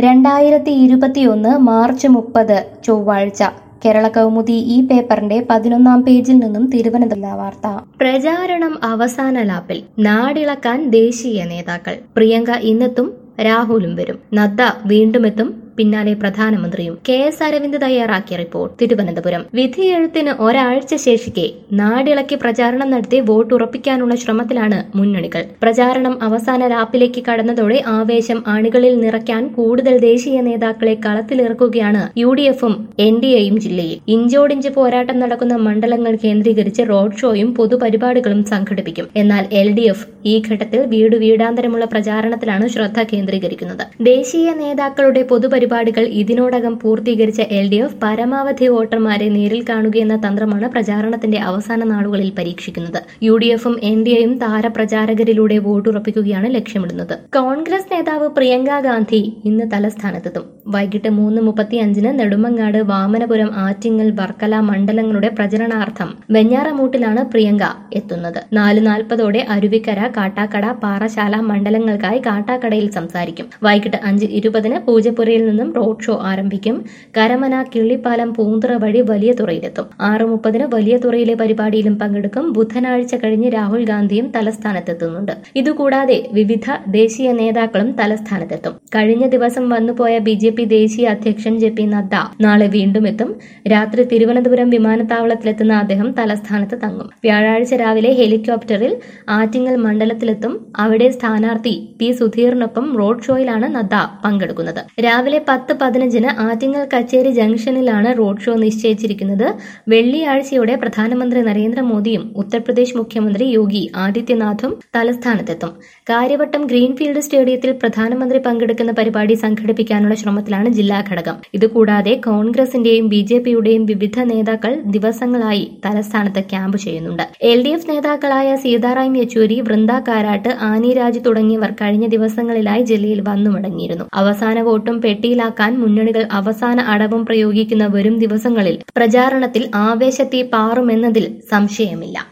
രണ്ടായിരത്തി ഇരുപത്തിയൊന്ന് മാർച്ച് മുപ്പത് ചൊവ്വാഴ്ച കേരള കൗമുദി ഈ പേപ്പറിന്റെ പതിനൊന്നാം പേജിൽ നിന്നും തിരുവനന്തപുരം വാർത്ത പ്രചാരണം അവസാന ലാപ്പിൽ നാടിളക്കാൻ ദേശീയ നേതാക്കൾ പ്രിയങ്ക ഇന്നെത്തും രാഹുലും വരും നദ്ദ വീണ്ടുമെത്തും പിന്നാലെ പ്രധാനമന്ത്രിയും കെ എസ് അരവിന്ദ് തയ്യാറാക്കിയ റിപ്പോർട്ട് തിരുവനന്തപുരം വിധിയെഴുത്തിന് ഒരാഴ്ച ശേഷിക്കെ നാടിളക്കി പ്രചാരണം നടത്തി വോട്ട് ഉറപ്പിക്കാനുള്ള ശ്രമത്തിലാണ് മുന്നണികൾ പ്രചാരണം അവസാന ലാപ്പിലേക്ക് കടന്നതോടെ ആവേശം അണികളിൽ നിറയ്ക്കാൻ കൂടുതൽ ദേശീയ നേതാക്കളെ കളത്തിലിറക്കുകയാണ് യു ഡി എഫും എൻ ഡി എയും ജില്ലയിൽ ഇഞ്ചോടിഞ്ച് പോരാട്ടം നടക്കുന്ന മണ്ഡലങ്ങൾ കേന്ദ്രീകരിച്ച് റോഡ് ഷോയും പൊതുപരിപാടികളും സംഘടിപ്പിക്കും എന്നാൽ എൽ ഡി എഫ് ഈ ഘട്ടത്തിൽ വീട് വീടാന്തരമുള്ള പ്രചാരണത്തിലാണ് ശ്രദ്ധ കേന്ദ്രീകരിക്കുന്നത് ദേശീയ നേതാക്കളുടെ പൊതുപരിപാടികൾ ഇതിനോടകം പൂർത്തീകരിച്ച എൽ ഡി എഫ് പരമാവധി വോട്ടർമാരെ നേരിൽ കാണുകയെന്ന തന്ത്രമാണ് പ്രചാരണത്തിന്റെ അവസാന നാളുകളിൽ പരീക്ഷിക്കുന്നത് യു ഡി എഫും എൻ ഡി എയും താരപ്രചാരകരിലൂടെ വോട്ടുറപ്പിക്കുകയാണ് ലക്ഷ്യമിടുന്നത് കോൺഗ്രസ് നേതാവ് പ്രിയങ്ക ഗാന്ധി ഇന്ന് തലസ്ഥാനത്തെത്തും വൈകിട്ട് മൂന്ന് മുപ്പത്തി അഞ്ചിന് നെടുമങ്ങാട് വാമനപുരം ആറ്റിങ്ങൽ വർക്കല മണ്ഡലങ്ങളുടെ പ്രചരണാർത്ഥം വെഞ്ഞാറമൂട്ടിലാണ് പ്രിയങ്ക എത്തുന്നത് നാല് നാൽപ്പതോടെ അരുവിക്കര കാട്ടാക്കട പാറശാല മണ്ഡലങ്ങൾക്കായി കാട്ടാക്കടയിൽ സംസാരിക്കും വൈകിട്ട് അഞ്ച് ഇരുപതിന് പൂജപ്പുരയിൽ നിന്നും റോഡ് ഷോ ആരംഭിക്കും കരമന കിള്ളിപ്പാലം പൂന്തുറ വഴി വലിയ തുറയിലെത്തും ആറ് മുപ്പതിന് വലിയ തുറയിലെ പരിപാടിയിലും പങ്കെടുക്കും ബുധനാഴ്ച കഴിഞ്ഞ് രാഹുൽ ഗാന്ധിയും തലസ്ഥാനത്തെത്തുന്നുണ്ട് ഇതുകൂടാതെ വിവിധ ദേശീയ നേതാക്കളും തലസ്ഥാനത്തെത്തും കഴിഞ്ഞ ദിവസം വന്നുപോയ ബി ജെ പി ദേശീയ അധ്യക്ഷൻ ജെ പി നദ്ദ നാളെ വീണ്ടും എത്തും രാത്രി തിരുവനന്തപുരം വിമാനത്താവളത്തിലെത്തുന്ന അദ്ദേഹം തലസ്ഥാനത്ത് തങ്ങും വ്യാഴാഴ്ച രാവിലെ ഹെലികോപ്റ്ററിൽ ആറ്റിങ്ങൽ മണ്ഡലത്തിലെത്തും അവിടെ സ്ഥാനാർത്ഥി പി സുധീറിനൊപ്പം റോഡ് ഷോയിലാണ് നദ്ദ പങ്കെടുക്കുന്നത് രാവിലെ പത്ത് പതിനഞ്ചിന് ആറ്റിങ്ങൽ കച്ചേരി ജംഗ്ഷനിലാണ് റോഡ് ഷോ നിശ്ചയിച്ചിരിക്കുന്നത് വെള്ളിയാഴ്ചയോടെ പ്രധാനമന്ത്രി നരേന്ദ്രമോദിയും ഉത്തർപ്രദേശ് മുഖ്യമന്ത്രി യോഗി ആദിത്യനാഥും തലസ്ഥാനത്തെത്തും കാര്യവട്ടം ഗ്രീൻഫീൽഡ് സ്റ്റേഡിയത്തിൽ പ്രധാനമന്ത്രി പങ്കെടുക്കുന്ന പരിപാടി സംഘടിപ്പിക്കാനുള്ള ശ്രമത്തിലാണ് ജില്ലാ ഘടകം ഇതുകൂടാതെ കോൺഗ്രസിന്റെയും ബി ജെ പിയുടെയും വിവിധ നേതാക്കൾ ദിവസങ്ങളായി തലസ്ഥാനത്ത് ക്യാമ്പ് ചെയ്യുന്നുണ്ട് എൽ ഡി എഫ് നേതാക്കളായ സീതാറാം യെച്ചൂരി വൃന്ദ കാരാട്ട് ആനി രാജ് തുടങ്ങിയവർ കഴിഞ്ഞ ദിവസങ്ങളിലായി ജില്ലയിൽ വന്നു മടങ്ങിയിരുന്നു അവസാന വോട്ടും പെട്ടിയിലാക്കാൻ മുന്നണികൾ അവസാന അടവും പ്രയോഗിക്കുന്ന വരും ദിവസങ്ങളിൽ പ്രചാരണത്തിൽ ആവേശത്തെ പാറുമെന്നതിൽ സംശയമില്ല